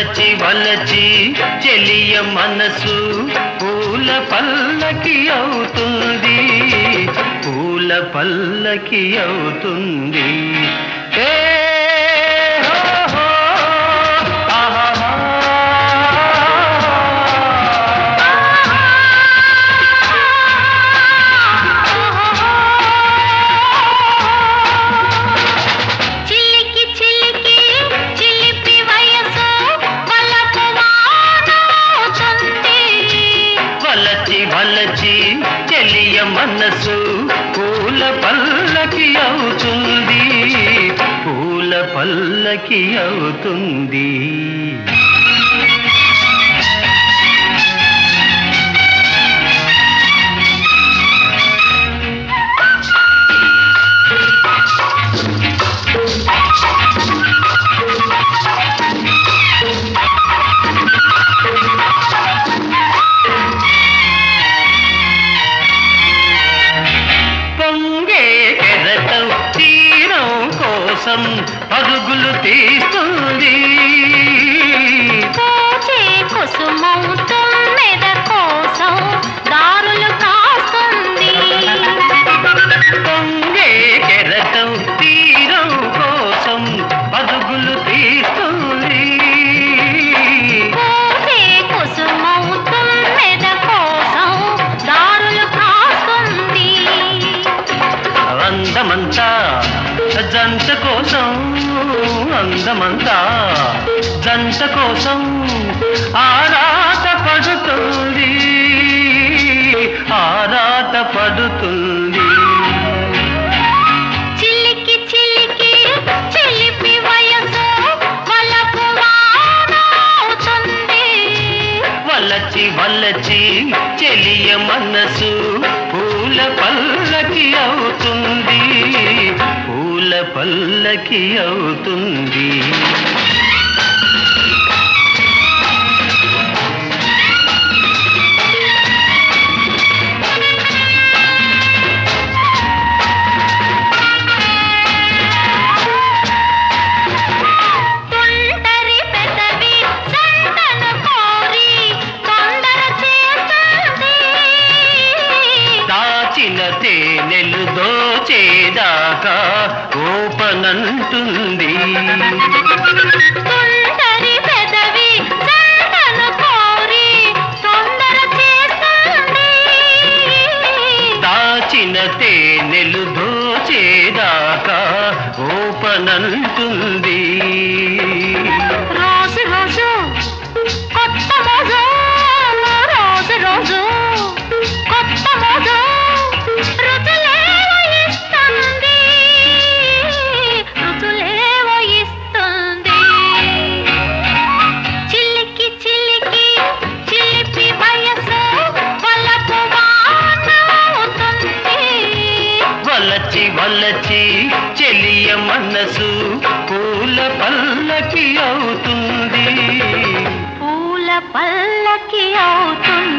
వలచి వలచి చెలియ మనసు పూల పల్లకి అవుతుంది పూల పల్లకి అవుతుంది ఏ హో హో, ఆహాహా. చిలికి చిలికి చిలిపి వయసు వలపు వానవుతుంది. వలచి వలచి చెలియ మనసు పూల పల్లకి అవుతుంది పూల పల్లకి అవుతుంది పొంగే కెరటం తీరం కోసం పరుగులు తీస్తుంది పూచే కుసుమం తుమ్మెద కోసం దారులు కాస్తుంది పొంగే కెరటం తీరం కోసం పరుగులు తీస్తుంది పూచే కుసుమం తుమ్మెద కోసం దారులు కాస్తుంది అందమంతా జంట కోసం అందమంతా జంట కోసం ఆరాట పడుతుంది ఆరాట పడుతుంది చిలికి చిలికి చిలిపి వయసు వలపు వానవుతుంది. వలచి వలచి చెలియ మనసు పూల పల్లకి అవుతుంది పూల పల్లకి అవుతుంది తుంటరి పెదవి సంతను కోరి తొందర చేస్తుంది. దాచిన తేనెలు దోచేదాకా ఓపనంటుంది తుంటరి పెదవి సంతను కోరి తొందర చేస్తుంది. దాచిన తేనెలు దోచేదాకా ఓపనంటుంది రోజు రోజు కొత్త మోజు రోజు రోజు కొత్త మోజు రుచులేవో ఇస్తుంది రుచులేవో ఇస్తుంది చిలికి చిలికి చిలిపి వయసు వలపు వానవుతుంది వలచి వలచి చెలియ మనసు పూల పల్లకి అవుతుంది పూల పల్లకి అవుతుంది